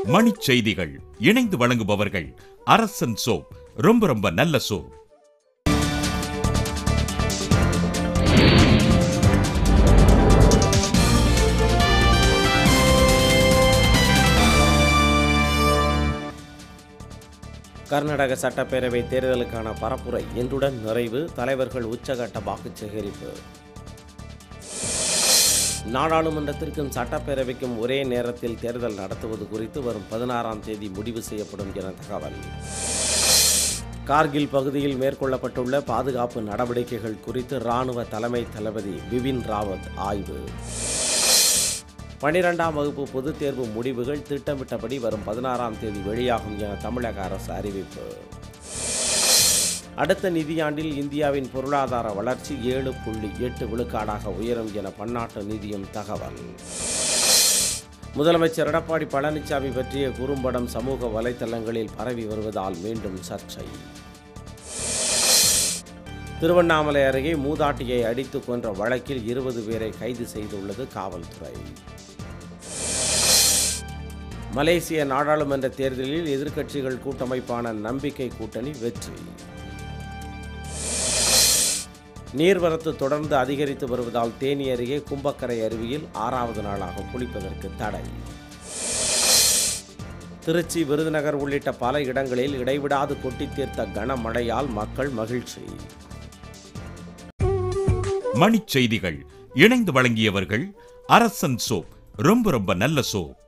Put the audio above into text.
மணிச் செய்திகள் இணைந்து வழங்குபவர்கள் அரசன் சோப் ரொம்ப ரொம்ப நல்ல சோப் கர்நாடக சட்டப்பேரவை தேர்தலுக்கான பரப்புரை இன்றுடன் நிறைவு தலைவர்கள் உச்சகட்ட வாக்குச் சேகரிப்பு நாடாளுமன்றத்திற்கும் சட்டப்பேரவைக்கும் ஒரே நேரத்தில் தேர்தல் நடத்துவது குறித்து வரும் பதினாறாம் தேதி முடிவு செய்யப்படும் என தகவல் கார்கில் பகுதியில் மேற்கொள்ளப்பட்டுள்ள பாதுகாப்பு நடவடிக்கைகள் குறித்து ராணுவ தலைமை தளபதி பிபின் ராவத் ஆய்வு பனிரெண்டாம் வகுப்பு பொதுத் தேர்வு முடிவுகள் திட்டமிட்டபடி வரும் பதினாறாம் தேதி வெளியாகும் என தமிழக அரசு அறிவிப்பு அடுத்த நிதியாண்டில் இந்தியாவின் பொருளாதார வளர்ச்சி ஏழு புள்ளி எட்டு விழுக்காடாக உயரும் என பன்னாட்டு நிதியம் தகவல் முதலமைச்சர் எடப்பாடி பழனிசாமி பற்றிய குறும்படம் சமூக வலைத்தளங்களில் பரவி வருவதால் மீண்டும் சர்ச்சை திருவண்ணாமலை அருகே மூதாட்டியை அடித்து கொன்ற வழக்கில் இருபது பேரை கைது செய்துள்ளது காவல்துறை மலேசிய நாடாளுமன்ற தேர்தலில் எதிர்க்கட்சிகள் கூட்டமைப்பான நம்பிக்கை கூட்டணி வெற்றி நீர்வரத்து தொடர்ந்து அதிகரித்து வருவதால் தேனி அருகே கும்பக்கரை அருவியில் ஆறாவது நாளாக குளிப்பதற்கு தடை திருச்சி விருதுநகர் உள்ளிட்ட பல இடங்களில் இடைவிடாது கொட்டித் தீர்த்த கனமழையால் மக்கள் மகிழ்ச்சி மணிச் செய்திகள் இணைந்து வழங்கியவர்கள் அரசன் சோப் ரொம்ப ரொம்ப நல்ல சோப்